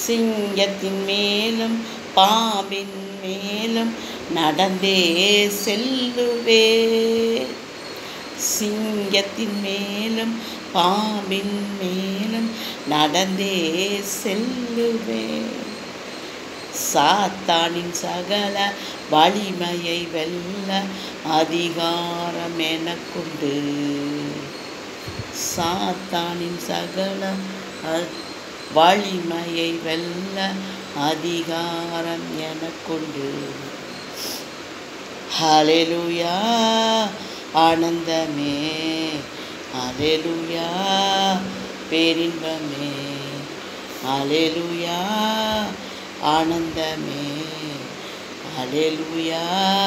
சிங்கத்தின் மேலும் பாம்பின் மேலும் நடந்தே செல்லுவே சிங்கத்தின் மேலும் பாம்பின் மேலும் நடந்தே செல்லுவே சாத்தானின் சகல வலிமையை வெல்ல அதிகாரம் எனக்குண்டு சாத்தானின் சகல அ- வலிமையை வெல்ல அதிகாரம் எனக்குண்டு ஹalleluya ஆனந்தமே ஹalleluya பேரின்பமே ஹalleluya ஆனந்தமே ஹalleluya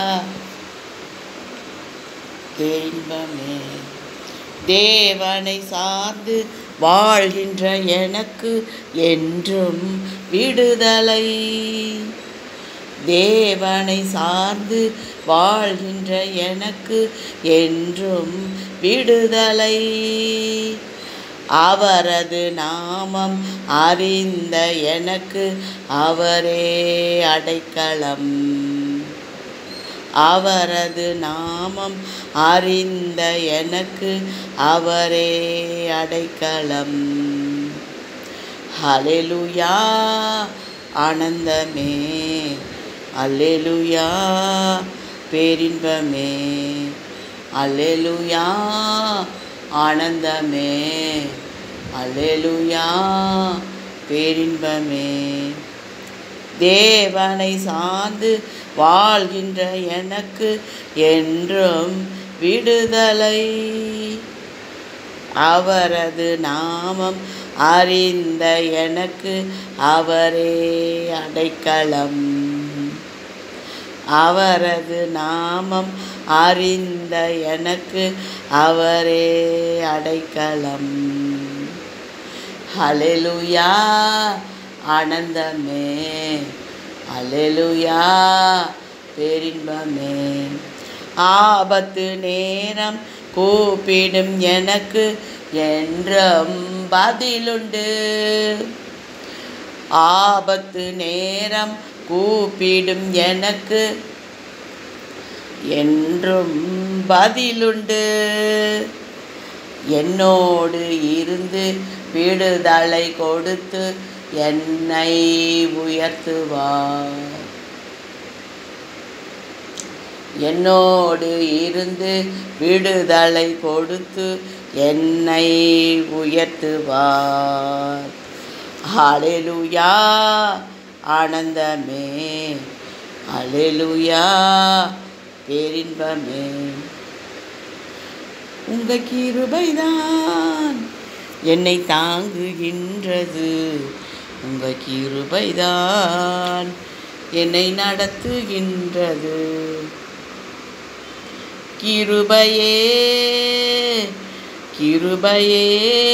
பேரின்பமே தேவனை சார்ந்து வாழ்கின்ற எனக்கு என்றும் விடுதலை தேவனை சார்ந்து வாழ்கின்ற எனக்கு என்றும் விடுதலை அவரது நாமம் அறிந்த எனக்கு அவரே அடைக்கலம் அவரது நாமம் அறிந்த எனக்கு அவரே அடைக்கலம் ஹalleluya ஆனந்தமே அல்லேலூயா பேரின்பமே அல்லேலூயா ஆனந்தமே அல்லேலூயா பேரின்பமே தேவனை சார்ந்து வாழ்கின்ற எனக்கு என்றும் விடுதலை அவரது நாமம் அறிந்த எனக்கு அவரே அடைக்கலம் அவரது நாமம் அறிந்த எனக்கு அவரே அடைக்கலம் ஹalleluya ஆனந்தமே ஹalleluya பேரின்பமே ஆபத்து நேரம் கூப்பிடும் எனக்கு என்றும் பதிலுண்டு ஆபத்து நேரம் கூப்பிடும் எனக்கு என்றும் பதிலுண்டு என்னோடு இருந்து விடுதலை கொடுத்து என்னை உயர்த்துவார் என்னோடு இருந்து விடுதலை கொடுத்து என்னை உயர்த்துவார் ஹalleluya ஆனந்தமே ஹalleluya பேரின்பமே உங்க கிருபைதான் என்னை தாங்குகின்றது உங்க கிருபைதான் என்னை நடத்துகின்றது கிருபையே கிருபையே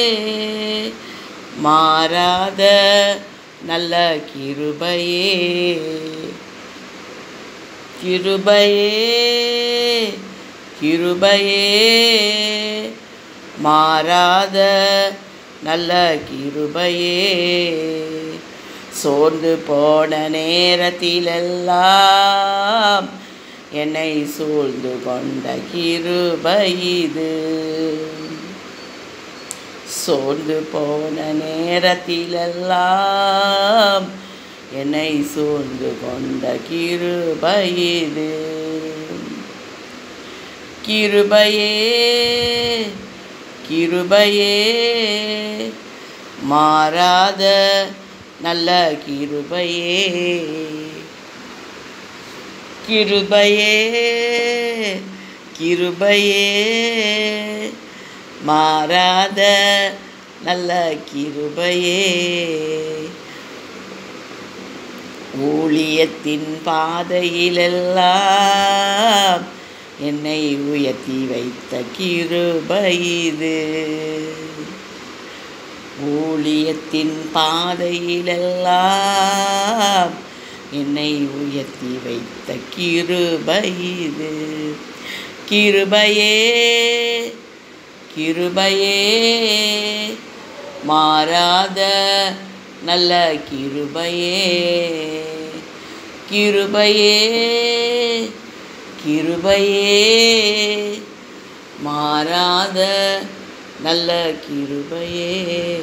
மாறாத நல்ல கிருபையே கிருபையே கிருபையே மாறாத நல்ல கிருபையே சோர்ந்து போன நேரத்திலெல்லாம் என்னை சூழ்ந்து கொண்ட கிருபை இது சோர்ந்து போன நேரத்திலெல்லாம் என்னை சூழ்ந்து கொண்ட கிருபை இது கிருபையே கிருபையே மாறாத நல்ல கிருபையே கிருபையே கிருபையே மாறாத நல்ல கிருபையே ஊழியத்தின் பாதையிலெல்லாம் என்னை உயர்த்தி வைத்த கிருபை இது ஊழியத்தின் பாதையிலெல்லாம் என்னை உயர்த்தி வைத்த கிருபை இது கிருபையே கிருபையே மாறாத நல்ல கிருபையே கிருபையே கிருபையே மாறாத நல்ல கிருபையே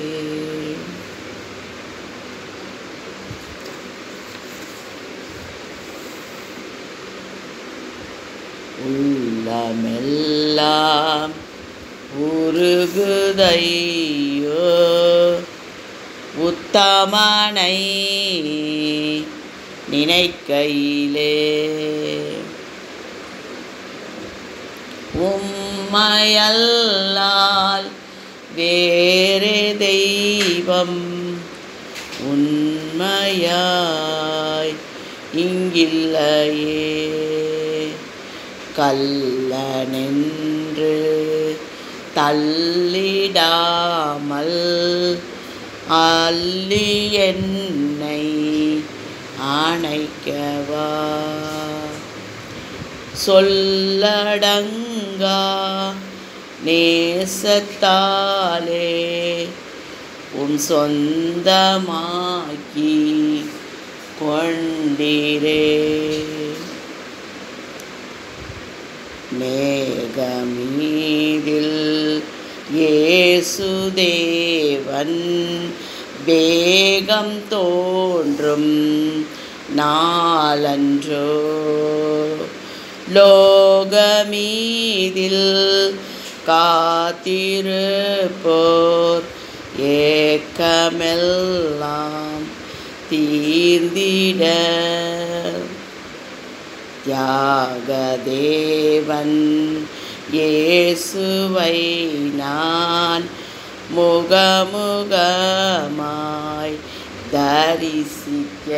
உள்ளமெல்லாம் உருகுதையோ உத்தமனை நினைக்கையிலே உம்மையல்லால் வேறு தெய்வம் உண்மையாய் இங்கில்லையே கல்லனென்று தள்ளிடாமல் அள்ளி என்னை ஆணைக்கவா சொல்லடங்கா நேசத்தாலே உன் சொந்தமாக்கி கொண்டீரே மேகமீதில் இயேசுதேவன் வேகம் தோன்றும் நாளன்றோ லோகமீதில் காத்திருப்போர் ஏக்கமெல்லாம் தீர்ந்திட தியாகதேவன் இயேசுவை நான் முகமுகமாய் தரிசிக்க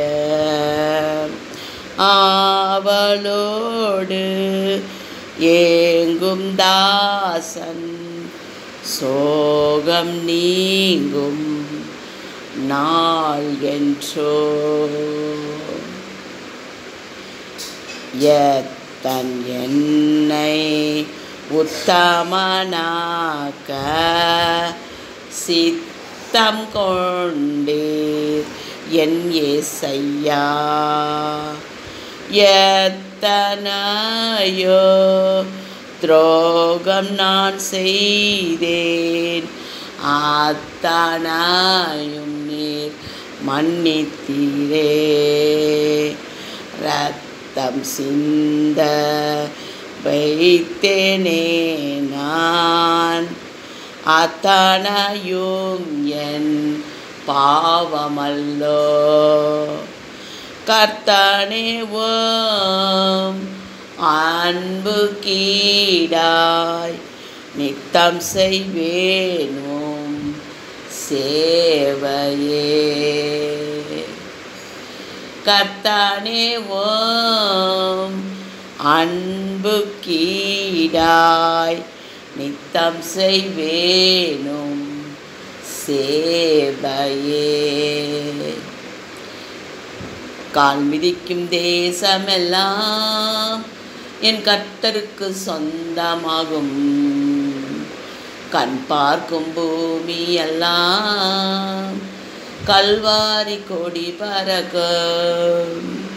ஆவலோடு ஏங்கும் தாசன் சோகம் நீங்கும் நாள் என்றோ எத்தன் என்னை உத்தமனாக்க சித்தம் கொண்டீர் என் ஏசையா எத்தனையோ துரோகம் நான் செய்தேன் அத்தனையும் நீர் மன்னித்தீரே ரத்தம் சிந்த வைத்தேனே நான் அத்தனையும் என் பாவமல்லோ கர்த்தனேவும் அன்பு கீடாய் நித்தம் செய்வேனும் சேவையே கர்த்தனேவும் அன்பு கீடாய் நித்தம் செய்வேனும் சேவையே கால் மிதிக்கும் தேசமெல்லாம் என் கர்த்தருக்கு சொந்தமாகும் கண் பார்க்கும் பூமி எல்லாம் கல்வாரி கொடி பறக்கும்